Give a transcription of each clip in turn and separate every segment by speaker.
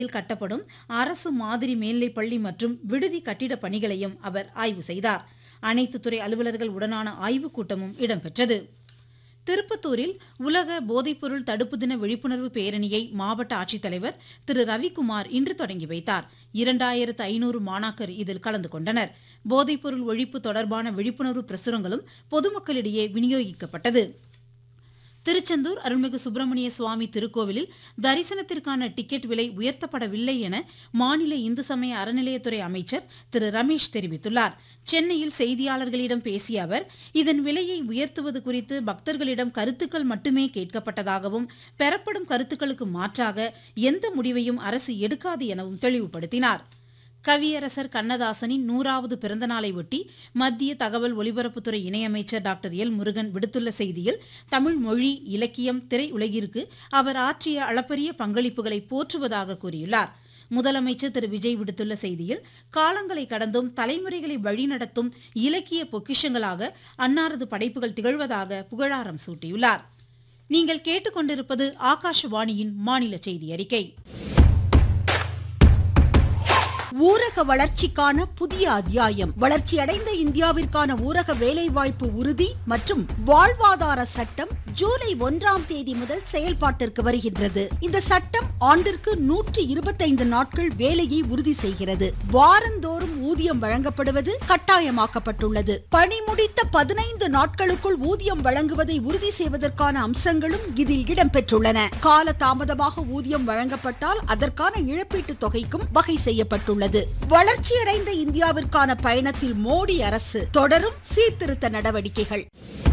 Speaker 1: கட்டப்படும் அரசு மாதிரி மேல்நிலைப் பள்ளி மற்றும் விடுதி கட்டிடப் பணிகளையும் அவர் ஆய்வு செய்தார் அனைத்து துறை அலுவலர்கள் உடனான ஆய்வுக் கூட்டமும் இடம்பெற்றது திருப்பத்தூரில் உலக போதைப்பொருள் தடுப்பு தின விழிப்புணர்வு பேரணியை மாவட்ட ஆட்சித்தலைவர் திரு ரவிக்குமார் இன்று தொடங்கி வைத்தார் இரண்டாயிரத்து ஐநூறு மாணாக்கர் இதில் கலந்து கொண்டனர் போதைப்பொருள் ஒழிப்பு தொடர்பான விழிப்புணர்வு பிரசுரங்களும் பொதுமக்களிடையே விநியோகிக்கப்பட்டது திருச்செந்தூர் அருள்மிகு சுப்பிரமணிய சுவாமி திருக்கோவிலில் தரிசனத்திற்கான டிக்கெட் விலை உயர்த்தப்படவில்லை என மாநில இந்து சமய அறநிலையத்துறை அமைச்சர் திரு ரமேஷ் தெரிவித்துள்ளார் சென்னையில் செய்தியாளர்களிடம் பேசிய அவர் இதன் விலையை உயர்த்துவது குறித்து பக்தர்களிடம் கருத்துக்கள் மட்டுமே கேட்கப்பட்டதாகவும் பெறப்படும் கருத்துக்களுக்கு மாற்றாக எந்த முடிவையும் அரசு எடுக்காது எனவும் தெளிவுபடுத்தினார் கவியரசர் கண்ணதாசனின் நூறாவது பிறந்த நாளை ஒட்டி மத்திய தகவல் ஒலிபரப்புத்துறை இணையமைச்சர் டாக்டர் எல் முருகன் விடுத்துள்ள செய்தியில் தமிழ் மொழி இலக்கியம் திரையுலகிற்கு அவர் ஆற்றிய அளப்பரிய பங்களிப்புகளை போற்றுவதாக கூறியுள்ளார் முதலமைச்சர் திரு விஜய் விடுத்துள்ள செய்தியில் காலங்களை கடந்தும் தலைமுறைகளை வழிநடத்தும் இலக்கிய பொக்கிஷங்களாக அன்னாரது படைப்புகள் திகழ்வதாக புகழாரம் சூட்டியுள்ளார் நீங்கள் கேட்டுக்கொண்டிருப்பது ஆகாஷவாணியின் மாநில செய்தி அறிக்கை
Speaker 2: ஊரக வளர்ச்சிக்கான புதிய அத்தியாயம் வளர்ச்சியடைந்த இந்தியாவிற்கான ஊரக வேலைவாய்ப்பு உறுதி மற்றும் வாழ்வாதார சட்டம் ஜூலை ஒன்றாம் தேதி முதல் செயல்பாட்டிற்கு வருகின்றது இந்த சட்டம் ஆண்டிற்கு நூற்றி இருபத்தைந்து நாட்கள் வேலையை உறுதி செய்கிறது வாரந்தோறும் ஊதியம் வழங்கப்படுவது கட்டாயமாக்கப்பட்டுள்ளது பணி முடித்த பதினைந்து நாட்களுக்குள் ஊதியம் வழங்குவதை உறுதி செய்வதற்கான அம்சங்களும் இதில் இடம்பெற்றுள்ளன கால தாமதமாக ஊதியம் வழங்கப்பட்டால் அதற்கான இழப்பீட்டுத் தொகைக்கும் வகை செய்யப்பட்டுள்ளது உள்ளது வளர்ச்சியடைந்த இந்தியாவிற்கான பயணத்தில் மோடி அரசு தொடரும் சீர்திருத்த நடவடிக்கைகள்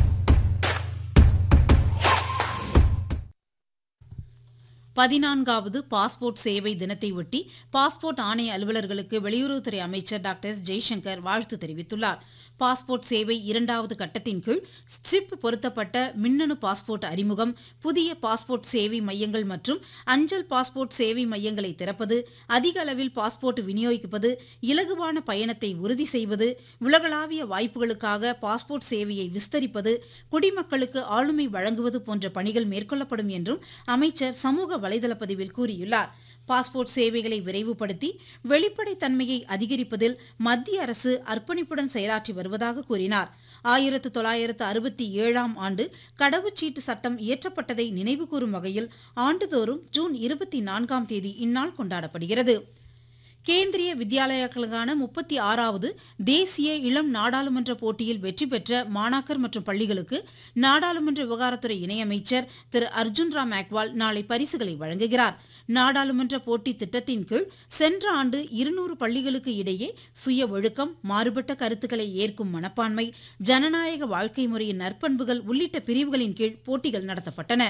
Speaker 1: பதினான்காவது பாஸ்போர்ட் சேவை தினத்தை ஒட்டி பாஸ்போர்ட் ஆணைய அலுவலர்களுக்கு வெளியுறவுத்துறை அமைச்சர் டாக்டர் எஸ் ஜெய்சங்கர் வாழ்த்து தெரிவித்துள்ளார் பாஸ்போர்ட் சேவை இரண்டாவது கட்டத்தின் கீழ் ஸ்ட்ரிப் பொருத்தப்பட்ட மின்னணு பாஸ்போர்ட் அறிமுகம் புதிய பாஸ்போர்ட் சேவை மையங்கள் மற்றும் அஞ்சல் பாஸ்போர்ட் சேவை மையங்களை திறப்பது அதிக அளவில் பாஸ்போர்ட் விநியோகிப்பது இலகுவான பயணத்தை உறுதி செய்வது உலகளாவிய வாய்ப்புகளுக்காக பாஸ்போர்ட் சேவையை விஸ்தரிப்பது குடிமக்களுக்கு ஆளுமை வழங்குவது போன்ற பணிகள் மேற்கொள்ளப்படும் என்றும் அமைச்சர் சமூக வலைதள பதிவில் கூறியுள்ளார் பாஸ்போர்ட் சேவைகளை விரைவுபடுத்தி வெளிப்படைத்தன்மையை அதிகரிப்பதில் மத்திய அரசு அர்ப்பணிப்புடன் செயலாற்றி வருவதாக கூறினார் ஆயிரத்து தொள்ளாயிரத்து அறுபத்தி ஏழாம் ஆண்டு கடவுச்சீட்டு சட்டம் இயற்றப்பட்டதை நினைவுகூரும் வகையில் ஆண்டுதோறும் ஜூன் இருபத்தி நான்காம் தேதி இந்நாள் கொண்டாடப்படுகிறது கேந்திரிய வித்யாலயாக்களுக்கான முப்பத்தி ஆறாவது தேசிய இளம் நாடாளுமன்ற போட்டியில் வெற்றி பெற்ற மாணாக்கர் மற்றும் பள்ளிகளுக்கு நாடாளுமன்ற விவகாரத்துறை இணையமைச்சர் திரு அர்ஜுன் ராம் மேக்வால் நாளை பரிசுகளை வழங்குகிறார் நாடாளுமன்ற போட்டி திட்டத்தின் கீழ் சென்ற ஆண்டு இருநூறு பள்ளிகளுக்கு இடையே சுய ஒழுக்கம் மாறுபட்ட கருத்துக்களை ஏற்கும் மனப்பான்மை ஜனநாயக வாழ்க்கை முறையின் நற்பண்புகள் உள்ளிட்ட பிரிவுகளின் கீழ் போட்டிகள் நடத்தப்பட்டன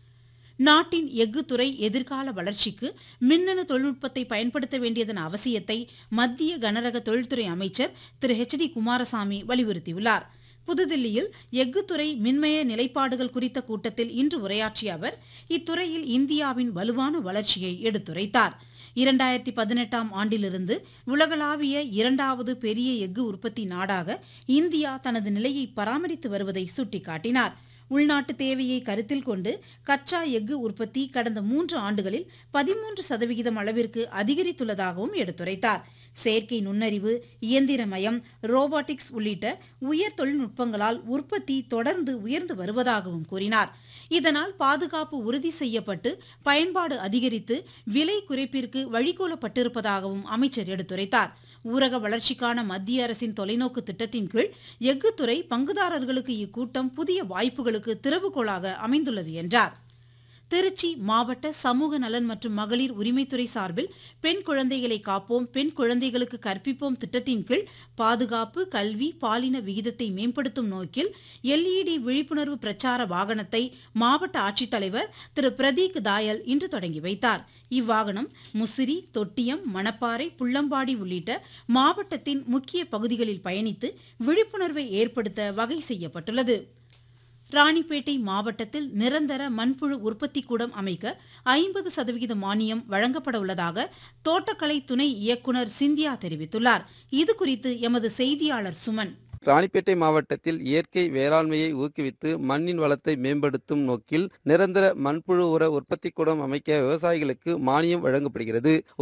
Speaker 1: நாட்டின் எஃகு துறை எதிர்கால வளர்ச்சிக்கு மின்னணு தொழில்நுட்பத்தை பயன்படுத்த வேண்டியதன் அவசியத்தை மத்திய கனரக தொழில்துறை அமைச்சர் திரு ஹெச் டி குமாரசாமி வலியுறுத்தியுள்ளார் புதுதில்லியில் எஃகுத்துறை மின்மய நிலைப்பாடுகள் குறித்த கூட்டத்தில் இன்று உரையாற்றிய அவர் இத்துறையில் இந்தியாவின் வலுவான வளர்ச்சியை எடுத்துரைத்தார் இரண்டாயிரத்தி பதினெட்டாம் ஆண்டிலிருந்து உலகளாவிய இரண்டாவது பெரிய எஃகு உற்பத்தி நாடாக இந்தியா தனது நிலையை பராமரித்து வருவதை சுட்டிக்காட்டினார் உள்நாட்டு தேவையை கருத்தில் கொண்டு கச்சா எஃகு உற்பத்தி கடந்த மூன்று ஆண்டுகளில் பதிமூன்று சதவிகிதம் அளவிற்கு அதிகரித்துள்ளதாகவும் எடுத்துரைத்தார் செயற்கை நுண்ணறிவு இயந்திரமயம் ரோபாட்டிக்ஸ் உள்ளிட்ட உயர் தொழில்நுட்பங்களால் உற்பத்தி தொடர்ந்து உயர்ந்து வருவதாகவும் கூறினார் இதனால் பாதுகாப்பு உறுதி செய்யப்பட்டு பயன்பாடு அதிகரித்து விலை குறைப்பிற்கு வழிகோலப்பட்டிருப்பதாகவும் அமைச்சர் எடுத்துரைத்தார் ஊரக வளர்ச்சிக்கான மத்திய அரசின் தொலைநோக்கு திட்டத்தின் கீழ் எஃகுத்துறை பங்குதாரர்களுக்கு இக்கூட்டம் புதிய வாய்ப்புகளுக்கு திறவுகோலாக அமைந்துள்ளது என்றார் திருச்சி மாவட்ட சமூக நலன் மற்றும் மகளிர் உரிமைத்துறை சார்பில் பெண் குழந்தைகளை காப்போம் பெண் குழந்தைகளுக்கு கற்பிப்போம் திட்டத்தின் கீழ் பாதுகாப்பு கல்வி பாலின விகிதத்தை மேம்படுத்தும் நோக்கில் எல்இடி விழிப்புணர்வு பிரச்சார வாகனத்தை மாவட்ட ஆட்சித்தலைவர் திரு பிரதீக் தாயல் இன்று தொடங்கி வைத்தார் இவ்வாகனம் முசிறி தொட்டியம் மணப்பாறை புள்ளம்பாடி உள்ளிட்ட மாவட்டத்தின் முக்கிய பகுதிகளில் பயணித்து விழிப்புணர்வை ஏற்படுத்த வகை செய்யப்பட்டுள்ளது ராணிப்பேட்டை மாவட்டத்தில் நிரந்தர மண்புழு உற்பத்தி கூடம் அமைக்க ஐம்பது சதவிகித மானியம் வழங்கப்பட உள்ளதாக தோட்டக்கலை துணை இயக்குநர் சிந்தியா தெரிவித்துள்ளார் இதுகுறித்து எமது செய்தியாளர் சுமன்
Speaker 3: ராணிப்பேட்டை மாவட்டத்தில் இயற்கை வேளாண்மையை ஊக்குவித்து மண்ணின் வளத்தை மேம்படுத்தும் நோக்கில் நிரந்தர மண்புழு உர உற்பத்தி கூடம் அமைக்க விவசாயிகளுக்கு மானியம் வழங்கப்படுகிறது